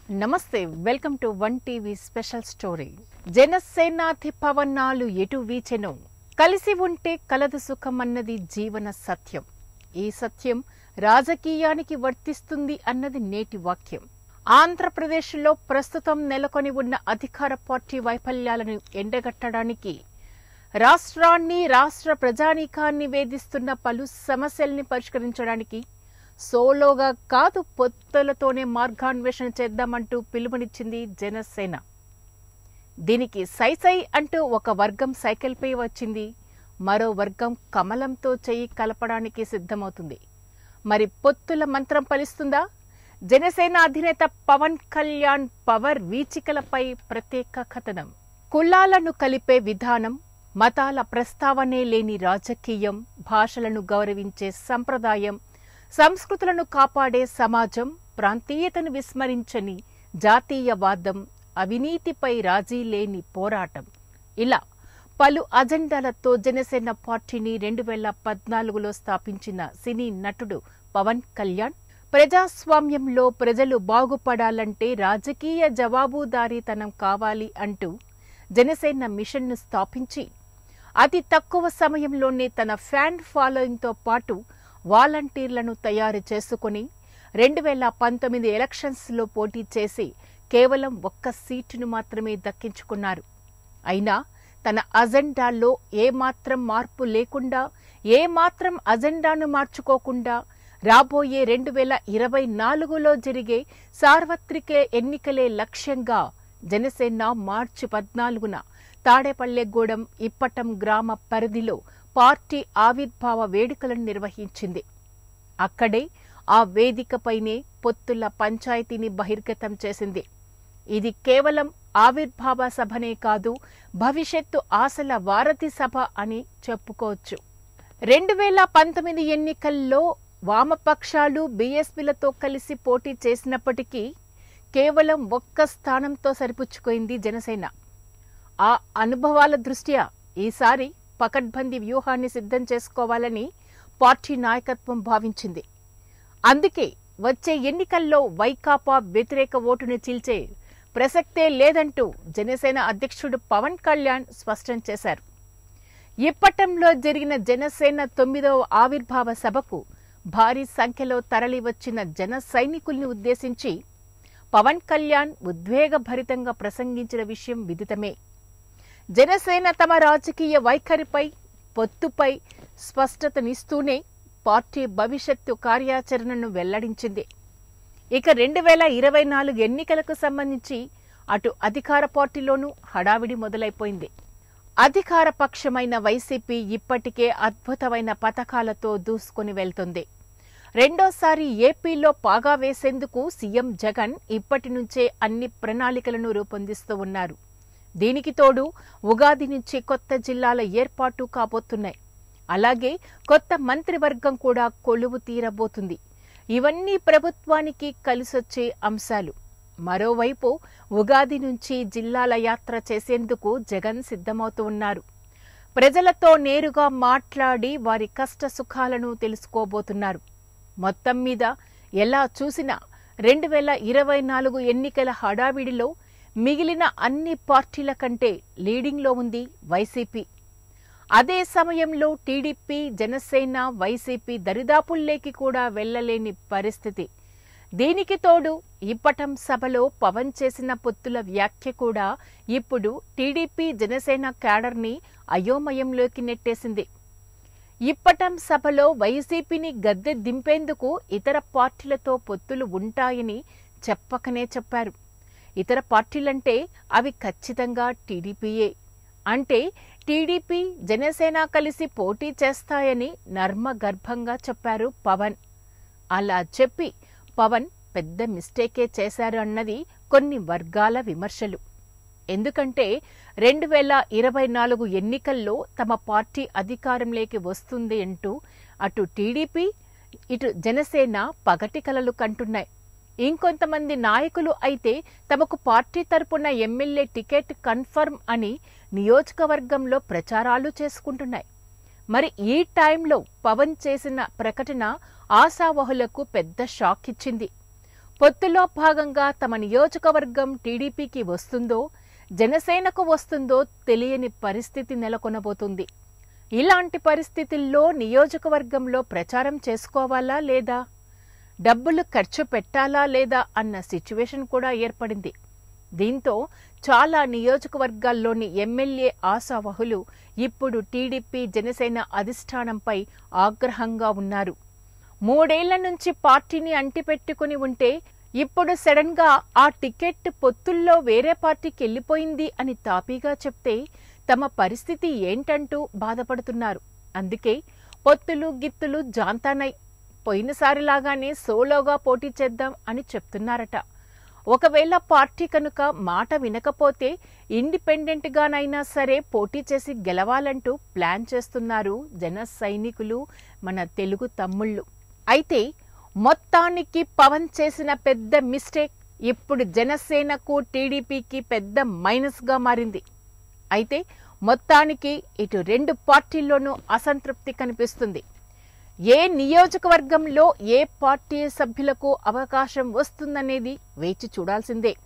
నమస్తే welcome to one TV special story జనసేనాధి పవనాలు ఎటు వీచెను కలిసి ఉంటే కలదు సుఖం అన్నది జీవన సత్యం ఈ సత్యం రాజకీయానికి వర్తిస్తుంది అన్నది నేటి వాక్యం ఆంధ్రప్రదేశ్లో ప్రస్తుతం నెలకొని ఉన్న అధికార పార్టీ వైఫల్యాలను ఎండగట్టడానికి రాష్ట్రాన్ని రాష్ట్ర ప్రజానీకాన్ని వేధిస్తున్న పలు సమస్యల్ని పరిష్కరించడానికి సోలోగా కాదు పొత్తులతోనే మార్గాన్వేషణ చేద్దామంటూ పిలుపునిచ్చింది జనసేన దీనికి సై సై అంటూ ఒక వర్గం సైకిల్పై వచ్చింది మరో వర్గం కమలంతో చెయ్యి కలపడానికి సిద్ధమవుతుంది మరి పొత్తుల మంత్రం ఫలిస్తుందా జనసేన అధినేత పవన్ కళ్యాణ్ పవర్ వీచికలపై ప్రత్యేక కథనం కులాలను కలిపే విధానం మతాల ప్రస్తావనే లేని రాజకీయం భాషలను గౌరవించే సంప్రదాయం సంస్కృతులను కాపాడే సమాజం ప్రాంతీయతను విస్మరించని జాతీయవాదం అవినీతిపై రాజీ లేని పోరాటం ఇలా పలు అజెండాలతో జనసేన పార్టీని రెండు వేల పద్నాలుగులో స్థాపించిన సినీ నటుడు పవన్ కళ్యాణ్ ప్రజాస్వామ్యంలో ప్రజలు బాగుపడాలంటే రాజకీయ జవాబుదారీతనం కావాలి అంటూ జనసేన మిషన్ను స్థాపించి అతి తక్కువ సమయంలోనే తన ఫ్యాన్ ఫాలోయింగ్తో పాటు వాలంటీర్లను తయారు చేసుకుని రెండు వేల పంతొమ్మిది ఎలక్షన్స్లో పోటీ చేసి కేవలం ఒక్క సీటును మాత్రమే దక్కించుకున్నారు అయినా తన అజెండాల్లో ఏమాత్రం మార్పు లేకుండా ఏమాత్రం అజెండాను మార్చుకోకుండా రాబోయే రెండు వేల ఇరవై నాలుగులో జరిగే సార్వత్రిక ఎన్నికలే లక్ష్యంగా జనసేన మార్చి పద్నాలుగున తాడేపల్లెగూడెం ఇప్పటం గ్రామ పరిధిలో పార్టీ ఆవిర్భావ వేడుకలను నిర్వహించింది అక్కడే ఆ వేదికపైనే పొత్తుల పంచాయతీని బహిర్గతం చేసింది ఇది కేవలం ఆవిర్భావ సభనే కాదు భవిష్యత్తు ఆశల వారధి సభ అని చెప్పుకోవచ్చు రెండు వేల పంతొమ్మిది ఎన్నికల్లో వామపక్షాలు బీఎస్పీలతో కలిసి పోటీ చేసినప్పటికీ కేవలం ఒక్క స్థానంతో సరిపుచ్చుకుంది జనసేన ఆ అనుభవాల దృష్ట్యా ఈసారి పకడ్బందీ వ్యూహాన్ని సిద్ధం చేసుకోవాలని పార్టీ నాయకత్వం భావించింది అందుకే వచ్చే ఎన్నికల్లో వైకాపా వ్యతిరేక ఓటును చీల్చే ప్రసక్తే లేదంటూ జనసేన అధ్యక్షుడు పవన్ కళ్యాణ్ స్పష్టం చేశారు ఇప్పటంలో జరిగిన జనసేన తొమ్మిదవ ఆవిర్భావ సభకు భారీ సంఖ్యలో తరలి వచ్చిన జన సైనికుల్ని ఉద్దేశించి పవన్ కళ్యాణ్ ఉద్వేగభరితంగా ప్రసంగించిన విషయం విదితమే జనసేన తమ రాజకీయ వైఖరిపై పొత్తుపై స్పష్టతనిస్తూనే పార్టీ భవిష్యత్తు కార్యాచరణను వెల్లడించింది ఇక రెండు వేల ఇరవై నాలుగు ఎన్నికలకు సంబంధించి అటు అధికార పార్టీలోనూ హడావిడి మొదలైపోయింది అధికార పక్షమైన వైసీపీ ఇప్పటికే అద్భుతమైన పథకాలతో దూసుకుని వెళ్తుంది రెండోసారి ఏపీలో పాగా వేసేందుకు సీఎం జగన్ ఇప్పటి నుంచే అన్ని ప్రణాళికలను రూపొందిస్తూ ఉన్నారు దీనికి తోడు ఉగాది నుంచి కొత్త జిల్లాల ఏర్పాటు కాబోతున్నాయి అలాగే కొత్త మంత్రివర్గం కూడా కొలువు తీరబోతుంది ఇవన్నీ ప్రభుత్వానికి కలిసొచ్చే అంశాలు మరోవైపు ఉగాది నుంచి జిల్లాల యాత్ర చేసేందుకు జగన్ సిద్ధమవుతూ ఉన్నారు ప్రజలతో నేరుగా మాట్లాడి వారి కష్ట సుఖాలను తెలుసుకోబోతున్నారు మొత్తం మీద ఎలా చూసినా రెండు వేల ఇరవై నాలుగు ఎన్నికల హడావిడిలో మిగిలిన అన్ని పార్టీల కంటే లీడింగ్లో ఉంది వైసీపీ అదే సమయంలో టీడీపీ జనసేన వైసీపీ దరిదాపుల్లేకి కూడా వెళ్లలేని పరిస్థితి దీనికి తోడు ఇప్పటం సభలో పవన్ చేసిన పొత్తుల వ్యాఖ్య కూడా ఇప్పుడు టీడీపీ జనసేన క్యాడర్ని అయోమయంలోకి నెట్టేసింది ఇప్పటం సభలో వైసీపీని గద్దె దింపేందుకు ఇతర పార్టీలతో పొత్తులు ఉంటాయని చెప్పకనే చెప్పారు ఇతర పార్టీలంటే అవి ఖచ్చితంగా టీడీపీయే అంటే టీడీపీ జనసేన కలిసి పోటీ చేస్తాయని నర్మగర్భంగా చెప్పారు పవన్ అలా చెప్పి పవన్ పెద్ద మిస్టేకే చేశారు అన్నది కొన్ని వర్గాల విమర్శలు ఎందుకంటే రెండు వేల ఇరవై నాలుగు ఎన్నికల్లో తమ పార్టీ అధికారంలోకి వస్తుంది అంటూ అటు టీడీపీ ఇటు జనసేన పగటి కలలు కంటున్నాయి ఇంకొంతమంది నాయకులు అయితే తమకు పార్టీ తరపున ఎమ్మెల్యే టికెట్ కన్ఫర్మ్ అని నియోజకవర్గంలో ప్రచారాలు చేసుకుంటున్నాయి మరి ఈ టైంలో పవన్ చేసిన ప్రకటన ఆశావహులకు పెద్ద షాక్ ఇచ్చింది పొత్తులో భాగంగా తమ నియోజకవర్గం టీడీపీకి వస్తుందో జనసేనకు వస్తుందో తెలియని పరిస్థితి నెలకొనబోతుంది ఇలాంటి పరిస్థితుల్లో నియోజకవర్గంలో ప్రచారం చేసుకోవాలా లేదా డబ్బులు ఖర్చు పెట్టాలా లేదా అన్న సిచ్యువేషన్ కూడా ఏర్పడింది దీంతో చాలా నియోజకవర్గాల్లోని ఎమ్మెల్యే ఆశావహులు ఇప్పుడు టీడీపీ జనసేన అధిష్టానంపై ఆగ్రహంగా ఉన్నారు మూడేళ్ల నుంచి పార్టీని అంటిపెట్టుకుని ఉంటే ఇప్పుడు సడన్ గా ఆ టికెట్ పొత్తుల్లో వేరే పార్టీకి వెళ్ళిపోయింది అని తాపీగా చెప్తే తమ పరిస్థితి ఏంటంటూ బాధపడుతున్నారు అందుకే పొత్తులు గిత్తులు జాంతానై పోయినసారిలాగానే సోలోగా పోటీ చేద్దాం అని చెప్తున్నారట ఒకవేళ పార్టీ కనుక మాట వినకపోతే ఇండిపెండెంట్ గానైనా సరే పోటీ చేసి గెలవాలంటూ ప్లాన్ చేస్తున్నారు జన సైనికులు మన తెలుగు తమ్ముళ్ళు అయితే మొత్తానికి పవన్ చేసిన పెద్ద మిస్టేక్ ఇప్పుడు జనసేనకు టీడీపీకి పెద్ద మైనస్ గా మారింది అయితే మొత్తానికి ఇటు రెండు పార్టీల్లోనూ అసంతృప్తి కనిపిస్తుంది ఏ నియోజకవర్గంలో ఏ పార్టీ సభ్యులకు అవకాశం వస్తుందనేది వేచి చూడాల్సిందే